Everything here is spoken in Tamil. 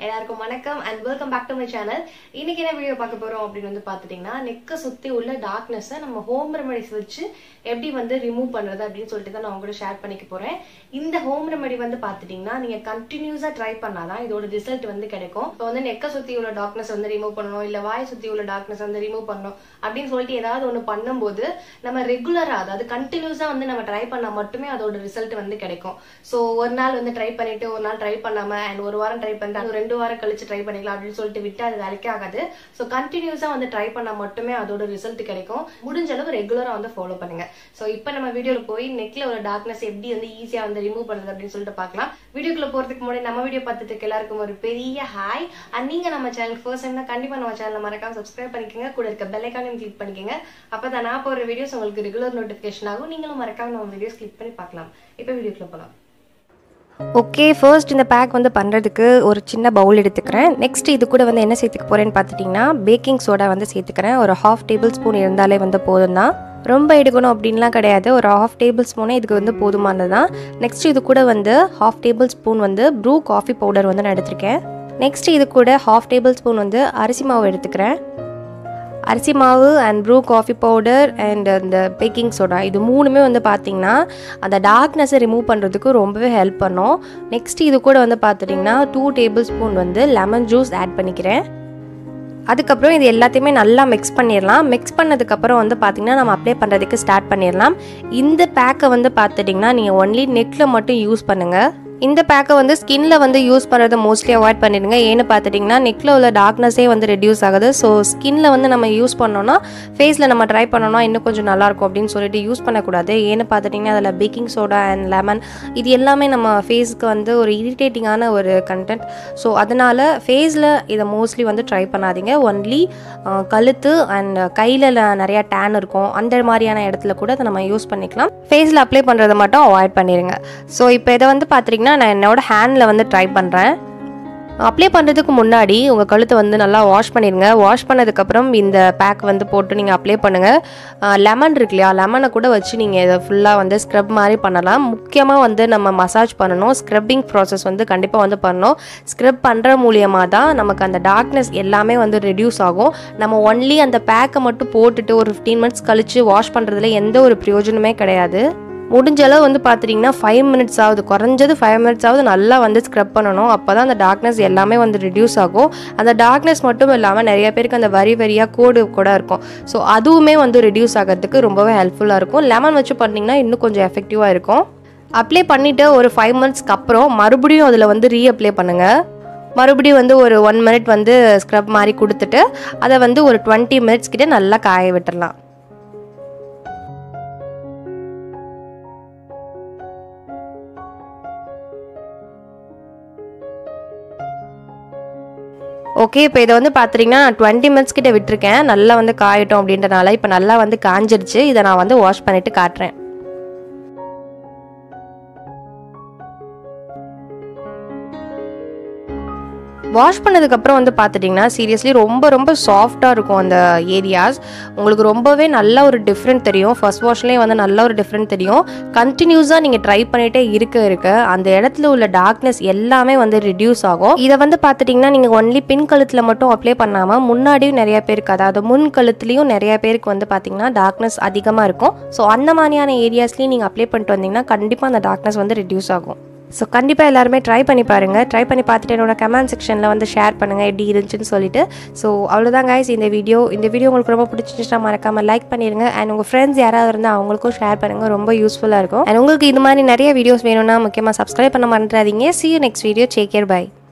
எல்லாருக்கும் வணக்கம் and welcome back to my channel இன்னைக்கு என்ன வீடியோ பார்க்க போறோம் அப்படின்னு வந்து பார்த்துட்டீங்கன்னா நெக்கை சுத்தி உள்ள டார்க்னஸை நம்ம ஹோம் ரெமெடிஸ் வச்சு எப்படி வந்து ரிமூவ் பண்றது அப்படின்னு சொல்லிட்டு தான் நான் உங்க கூட ஷேர் பண்ணிக்க போறேன் இந்த ஹோம் ரெமெடி வந்து பார்த்துட்டீங்கன்னா நீங்க கண்டினியூஸா ட்ரை பண்ணாதான் இதோட ரிசல்ட் வந்து கிடைக்கும் இப்போ வந்து நெக்கை சுத்தி உள்ள டார்க்னஸ் வந்து ரிமூவ் பண்ணணும் இல்ல வாய் சுத்தி உள்ள டார்க்னஸ் வந்து ரிமூவ் பண்ணணும் அப்படின்னு சொல்லிட்டு ஏதாவது ஒன்று பண்ணும்போது நம்ம ரெகுலரா அதாவது கண்டினியூஸா வந்து நம்ம ட்ரை பண்ணா மட்டுமே அதோட ரிசல்ட் வந்து கிடைக்கும் ஸோ ஒரு நாள் வந்து ட்ரை பண்ணிட்டு ஒரு நாள் ட்ரை பண்ணாம அண்ட் ஒரு வாரம் ட்ரை பண்ணிட்டு அது ரெண்டு வாரம் கழிச்சு ட்ரை பண்ணிக்கலாம் அப்படின்னு சொல்லிட்டு விட்டு அது வேலைக்கே ஆகாது ஸோ கண்டினியூஸா வந்து ட்ரை பண்ணா மட்டுமே அதோட ரிசல்ட் கிடைக்கும் முடிஞ்ச அளவு ரெகுலரா வந்து ஃபாலோ பண்ணுங்க ஸோ இப்போ நம்ம வீடியோல போய் நெக்ல ஒரு டார்க்னஸ் எப்படி வந்து ஈஸியா வந்து ரிமூவ் பண்றது அப்படின்னு சொல்லிட்டு பார்க்கலாம் வீடியோக்குள்ள போறதுக்கு முன்னாடி நம்ம வீடியோ பார்த்துட்டு இருக்க எல்லாருக்கும் ஒரு பெரிய ஹாய் அண்ட் நீங்க நம்ம சேனல் ஃபர்ஸ்ட் டைம்னா கண்டிப்பா நம்ம சேனல் மறக்காம சப்ஸ்கிரைப் பண்ணிக்கோங்க கூட இருக்க பெல் ஐக்கானையும் கிளிக் பண்ணிக்கோங்க அப்பதான் நான் போற வீடியோஸ் உங்களுக்கு ரெகுலர் நோட்டிஃபிகேஷன் ஆகும் நீங்களும் மறக்காம நம்ம வீடியோஸ் கிளிக் பண்ணி பார்க்கலாம் இப்போ வீடியோக்குள்ள போகலாம் ஓகே ஃபர்ஸ்ட் இந்த பேக் வந்து பண்ணுறதுக்கு ஒரு சின்ன பவுல் எடுத்துக்கிறேன் நெக்ஸ்ட் இது கூட வந்து என்ன சேர்த்துக்க போகிறேன்னு பார்த்துட்டிங்கன்னா பேக்கிங் சோடா வந்து சேர்த்துக்கிறேன் ஒரு ஹாஃப் டேபிள் ஸ்பூன் இருந்தாலே வந்து போதும் தான் ரொம்ப எடுக்கணும் அப்படின்லாம் கிடையாது ஒரு ஹாஃப் டேபிள் ஸ்பூனே இதுக்கு வந்து போதுமானது தான் நெக்ஸ்ட் இது கூட வந்து ஹாஃப் டேபிள் ஸ்பூன் வந்து ப்ரூ காஃபி பவுடர் வந்து நான் எடுத்திருக்கேன் நெக்ஸ்ட் இது கூட ஹாஃப் டேபிள் ஸ்பூன் வந்து அரிசி மாவு எடுத்துக்கிறேன் அரிசி மாவு and Bru coffee powder and அந்த பேக்கிங் சோடா இது மூணுமே வந்து பார்த்திங்கன்னா அந்த டார்க்னஸை ரிமூவ் பண்ணுறதுக்கு ரொம்பவே ஹெல்ப் பண்ணும் நெக்ஸ்ட் இது கூட வந்து பார்த்துட்டிங்கன்னா டூ டேபிள் ஸ்பூன் வந்து லெமன் ஜூஸ் ஆட் பண்ணிக்கிறேன் அதுக்கப்புறம் இது எல்லாத்தையுமே நல்லா மிக்ஸ் பண்ணிடலாம் மிக்ஸ் பண்ணதுக்கப்புறம் வந்து பார்த்திங்கன்னா நம்ம அப்ளை பண்ணுறதுக்கு ஸ்டார்ட் பண்ணிடலாம் இந்த பேக்கை வந்து பார்த்துட்டிங்கன்னா நீங்கள் ஒன்லி நெக்கில் மட்டும் யூஸ் பண்ணுங்கள் இந்த பேக்கை வந்து ஸ்கின்ல வந்து யூஸ் பண்ணுறதை மோஸ்ட்லி அவாய்ட் பண்ணிடுங்க ஏன்னு பார்த்துட்டிங்கன்னா நெக்கில் உள்ள டார்க்னஸே வந்து ரெடியூஸ் ஆகுது ஸோ ஸ்கின்ல வந்து நம்ம யூஸ் பண்ணோன்னா ஃபேஸில் நம்ம ட்ரை பண்ணோன்னா இன்னும் கொஞ்சம் நல்லாயிருக்கும் அப்படின்னு சொல்லிட்டு யூஸ் பண்ணக்கூடாது ஏன்னு பார்த்துட்டிங்கன்னா அதில் பேக்கிங் சோடா அண்ட் லெமன் இது எல்லாமே நம்ம ஃபேஸுக்கு வந்து ஒரு இரிட்டேட்டிங்கான ஒரு கண்டென்ட் ஸோ அதனால் ஃபேஸில் இதை மோஸ்ட்லி வந்து ட்ரை பண்ணாதீங்க ஒன்லி கழுத்து அண்ட் கையில் நிறையா டேன் இருக்கும் அந்த மாதிரியான இடத்துல கூட அதை நம்ம யூஸ் பண்ணிக்கலாம் ஃபேஸில் அப்ளை பண்ணுறதை மட்டும் அவாய்ட் பண்ணிடுங்க ஸோ இப்போ இதை வந்து பார்த்துட்டிங்கன்னா நான் என்னோட ஹேண்டில் வந்து ட்ரை பண்ணுறேன் அப்ளை பண்ணுறதுக்கு முன்னாடி உங்கள் கழுத்தை வந்து நல்லா வாஷ் பண்ணிடுங்க வாஷ் பண்ணதுக்கப்புறம் இந்த பேக் வந்து போட்டு நீங்கள் அப்ளை பண்ணுங்கள் லெமன் இருக்கு இல்லையா லெமனை கூட வச்சு நீங்கள் இதை ஃபுல்லாக வந்து ஸ்க்ரப் மாதிரி பண்ணலாம் முக்கியமாக வந்து நம்ம மசாஜ் பண்ணணும் ஸ்க்ரப்பிங் ப்ராசஸ் வந்து கண்டிப்பாக வந்து பண்ணணும் ஸ்க்ரப் பண்ணுற மூலியமாக தான் நமக்கு அந்த டார்க்னஸ் எல்லாமே வந்து ரெடியூஸ் ஆகும் நம்ம ஒன்லி அந்த பேக்கை மட்டும் போட்டுட்டு ஒரு ஃபிஃப்டீன் மினிட்ஸ் கழித்து வாஷ் பண்ணுறதுல எந்த ஒரு பிரயோஜனமே கிடையாது முடிஞ்ச அளவு வந்து பார்த்துட்டிங்கன்னா ஃபைவ் மினிட்ஸ் ஆகுது குறைஞ்சது ஃபைவ் மினிட்ஸ் ஆகுது நல்லா வந்து ஸ்க்ரப் பண்ணணும் அப்போ தான் அந்த டார்க்னஸ் எல்லாமே வந்து ரிடியூஸ் ஆகும் அந்த டார்க்னஸ் மட்டும் இல்லாமல் நிறைய பேருக்கு அந்த வரி வரியாக கோடு கூட இருக்கும் ஸோ அதுவுமே வந்து ரிடியூஸ் ஆகிறதுக்கு ரொம்பவே ஹெல்ப்ஃபுல்லாக இருக்கும் லெமன் வச்சு பண்ணிங்கன்னா இன்னும் கொஞ்சம் எஃபெக்டிவாக இருக்கும் அப்ளை பண்ணிவிட்டு ஒரு ஃபைவ் மினிட்ஸ்க்கு அப்புறம் மறுபடியும் அதில் வந்து ரீ அப்ளை பண்ணுங்கள் மறுபடியும் வந்து ஒரு ஒன் மினிட் வந்து ஸ்க்ரப் மாதிரி கொடுத்துட்டு அதை வந்து ஒரு டுவெண்ட்டி மினிட்ஸ் கிட்டே நல்லா காய விட்டுடலாம் ஓகே இப்போ இதை வந்து பார்த்துட்டிங்கன்னா நான் டுவெண்ட்டி மினிட்ஸ் கிட்ட விட்டுருக்கேன் நல்லா வந்து காயட்டும் அப்படின்றனால இப்போ நல்லா வந்து காஞ்சிருச்சு இதை நான் வந்து வாஷ் பண்ணிவிட்டு காட்டுறேன் வாஷ் பண்ணதுக்கப்புறம் வந்து பார்த்துட்டிங்கன்னா சீரியஸ்லி ரொம்ப ரொம்ப சாஃப்டாக இருக்கும் அந்த ஏரியாஸ் உங்களுக்கு ரொம்பவே நல்ல ஒரு டிஃப்ரெண்ட் தெரியும் ஃபர்ஸ்ட் வாஷ்லேயே வந்து நல்ல ஒரு டிஃப்ரெண்ட் தெரியும் கண்டினியூஸாக நீங்கள் ட்ரை பண்ணிகிட்டே இருக்க இருக்க அந்த இடத்துல உள்ள டார்க்னஸ் எல்லாமே வந்து ரிடியூஸ் ஆகும் இதை வந்து பார்த்துட்டிங்கன்னா நீங்கள் ஒன்லி பின் கழுத்தில் மட்டும் அப்ளை பண்ணாமல் முன்னாடியும் நிறைய பேருக்கு அதாவது முன் கழுத்துலேயும் நிறைய பேருக்கு வந்து பார்த்திங்கன்னா டார்க்னஸ் அதிகமாக இருக்கும் ஸோ அந்த மாதிரியான ஏரியாஸ்லேயும் நீங்கள் அப்ளை பண்ணிட்டு வந்தீங்கன்னா கண்டிப்பாக அந்த டார்க்னஸ் வந்து ரிடியூஸ் ஆகும் ஸோ கண்டிப்பாக எல்லாருமே ட்ரை பண்ணி பாருங்கள் ட்ரை பண்ணி பார்த்துட்டு என்னோட கமெண்ட் செக்ஷனில் வந்து ஷேர் பண்ணுங்கள் எப்படி இருந்துச்சுன்னு சொல்லிட்டு ஸோ அவ்வளோதான் கைஸ் இந்த வீடியோ இந்த வீடியோ உங்களுக்கு ரொம்ப பிடிச்சிருந்துச்சுன்னா மறக்காமல் லைக் பண்ணிடுங்க அண்ட் உங்கள் ஃப்ரெண்ட்ஸ் யாராவது இருந்தால் அவங்களுக்கும் ஷேர் பண்ணுங்கள் ரொம்ப யூஸ்ஃபுல்லாக இருக்கும் அண்ட் உங்களுக்கு இது மாதிரி நிறைய வீடியோஸ் வேணும்னா முக்கியமாக சப்ஸ்கிரைப் பண்ண மறந்துடாதீங்க see you next video take care by